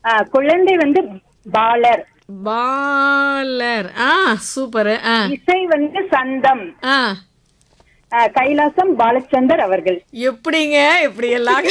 ஆ, குழந்தை வந்து பாலர் பாலர் ஆ சூப்பர் ஆ இசை வந்து சந்தம் ஆ ஆ, கைலாசம் பாலச்சந்தர் அவர்கள் எப்படிங்க இப்படி எல்லாம்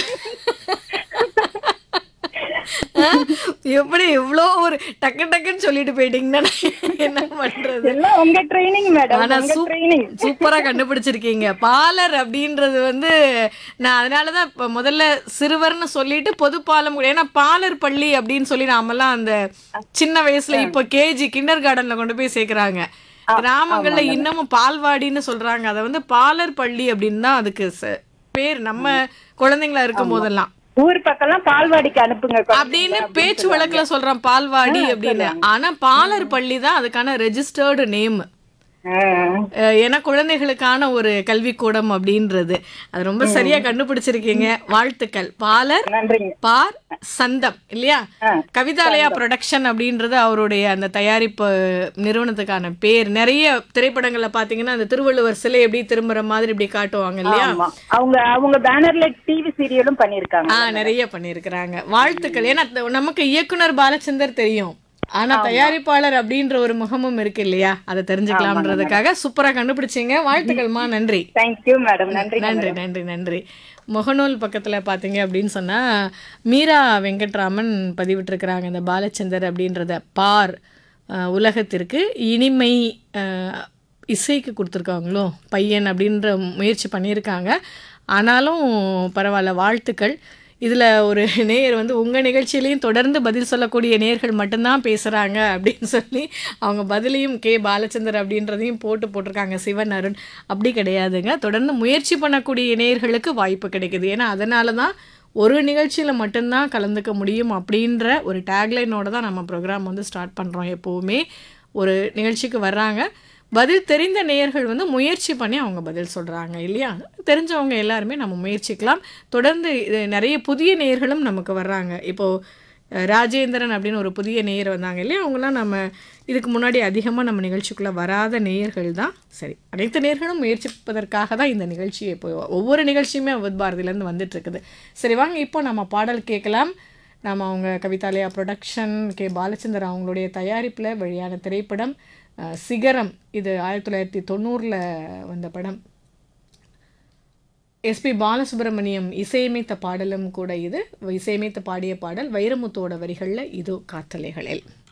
ஆ, எப்படி இவ்வளோ ஒரு டக்கு டக்குன்னு சொல்லிட்டு போயிட்டீங்கன்னா நான் என்ன பண்றது எல்லாம் உங்க ட்ரைனிங் மேடம் ஆனா உங்க சூப்- ட்ரைனிங் சூப்பரா கண்டுபிடிச்சிருக்கீங்க பாலர் அப்படின்றது வந்து நான் அதனாலதான் இப்ப முதல்ல சிறுவர்னு சொல்லிட்டு பொது பாலம் கூட- ஏன்னா பாலர் பள்ளி அப்படின்னு சொல்லி நாமெல்லாம் அந்த சின்ன வயசுல இப்ப கேஜி கிண்டர் கார்டன்ல கொண்டு போய் சேர்க்கறாங்க கிராமங்கள்ல இன்னமும் பால்வாடின்னு சொல்றாங்க அதை வந்து பாலர் பள்ளி அப்படின்னு தான் அதுக்கு ச- பேர் நம்ம குழந்தைங்களா இருக்கும் போதெல்லாம் ஊர் பக்கம்லாம் பால்வாடிக்கு அனுப்புங்க குழந்தைங்கள அப்படின்னு பேச்சு வழக்குல சொல்றான் பால்வாடி அப்படின்னு ஆனா பாலர் பள்ளி தான் அதுக்கான ரெஜிஸ்டர்டு நேம் ஆ. ஏன்னா குழந்தைகளுக்கான ஒரு கல்விக்கூடம் அப்படின்றது அது ரொம்ப சரியா கண்டுபிடிச்சிருக்கீங்க வாழ்த்துக்கள் பாலர் நன்றிங்க பார் சந்தம் இல்லையா ஆ, கவிதாலயா ப்ரொடக்ஷன் அப்படின்றது அவருடைய அந்த தயாரிப்பு நிறுவனத்துக்கான பேர் நிறைய திரைப்படங்கள்ல பாத்தீங்கன்னா அந்த திருவள்ளுவர் சிலை எப்படி திரும்புற மாதிரி இப்படி காட்டுவாங்க இல்லையா ஆமா அவங்க அவங்க பேனர்ல டிவி சீரியலும் பண்ணிருக்காங்க ஆ நிறைய பண்ணியிருக்கிறாங்க வாழ்த்துக்கள் ஏன்னா த- நமக்கு இயக்குனர் பாலச்சந்தர் தெரியும் ஆனா தயாரிப்பாளர் அப்படின்ற ஒரு முகமும் இருக்கு இல்லையா அதை தெரிஞ்சுக்கலாம்ன்றதுக்காக சூப்பரா கண்டுபிடிச்சீங்க வாழ்த்துக்கள்மா நன்றி தேங்க்யூ மேடம் நன்றி நன்றி நன்றி நன்றி முகநூல் பக்கத்துல பாத்தீங்க அப்படின்னு சொன்னா மீரா வெங்கட்ராமன் பதிவிட்டிருக்கிறாங்க இந்த பாலச்சந்தர் அப்படின்றத பார் அஹ், உலகத்திற்கு இனிமை அஹ், இசைக்கு கொடுத்துருக்காங்களோ பையன் அப்படின்ற முயற்சி பண்ணியிருக்காங்க ஆனாலும் பரவாயில்ல வாழ்த்துக்கள் இதில் ஒரு நேயர் வந்து உங்கள் நிகழ்ச்சியிலையும் தொடர்ந்து பதில் சொல்லக்கூடிய நேயர்கள் மட்டும்தான் பேசுகிறாங்க அப்படின்னு சொல்லி அவங்க பதிலையும் கே பாலச்சந்தர் அப்படின்றதையும் போட்டு போட்டிருக்காங்க சிவன் அருண் அப்படி கிடையாதுங்க தொடர்ந்து முயற்சி பண்ணக்கூடிய நேயர்களுக்கு வாய்ப்பு கிடைக்குது ஏன்னா அதனால தான் ஒரு நிகழ்ச்சியில் மட்டும்தான் கலந்துக்க முடியும் அப்படின்ற ஒரு டேக்லைனோட தான் நம்ம ப்ரோக்ராம் வந்து ஸ்டார்ட் பண்ணுறோம் எப்போவுமே ஒரு நிகழ்ச்சிக்கு வர்றாங்க பதில் தெரிந்த நேயர்கள் வந்து முயற்சி பண்ணி அவங்க பதில் சொல்கிறாங்க இல்லையா தெரிஞ்சவங்க எல்லாருமே நம்ம முயற்சிக்கலாம் தொடர்ந்து இது நிறைய புதிய நேயர்களும் நமக்கு வர்றாங்க இப்போது அஹ், ராஜேந்திரன் அப்படின்னு ஒரு புதிய நேயர் வந்தாங்க இல்லையா அவங்களாம் நம்ம இதுக்கு முன்னாடி அதிகமாக நம்ம நிகழ்ச்சிக்குள்ளே வராத நேயர்கள் தான் சரி அனைத்து நேயர்களும் முயற்சிப்பதற்காக தான் இந்த நிகழ்ச்சி இப்போ ஒவ்வொரு நிகழ்ச்சியுமே அவத் பாரதியிலேருந்து வந்துட்டு இருக்குது சரி வாங்க இப்போ நம்ம பாடல் கேட்கலாம் நம்ம அவங்க கவிதாலயா ப்ரொடக்ஷன் கே பாலச்சந்தர் அவங்களுடைய தயாரிப்பில் வெளியான திரைப்படம் அஹ், சிகரம் இது ஆயிரத்தி தொள்ளாயிரத்தி தொண்ணூறில் வந்த படம் எஸ்பி பாலசுப்ரமணியம் இசையமைத்த பாடலும் கூட இது இசையமைத்து பாடிய பாடல் வைரமுத்தோட வரிகளில் இதோ காத்தலைகளில்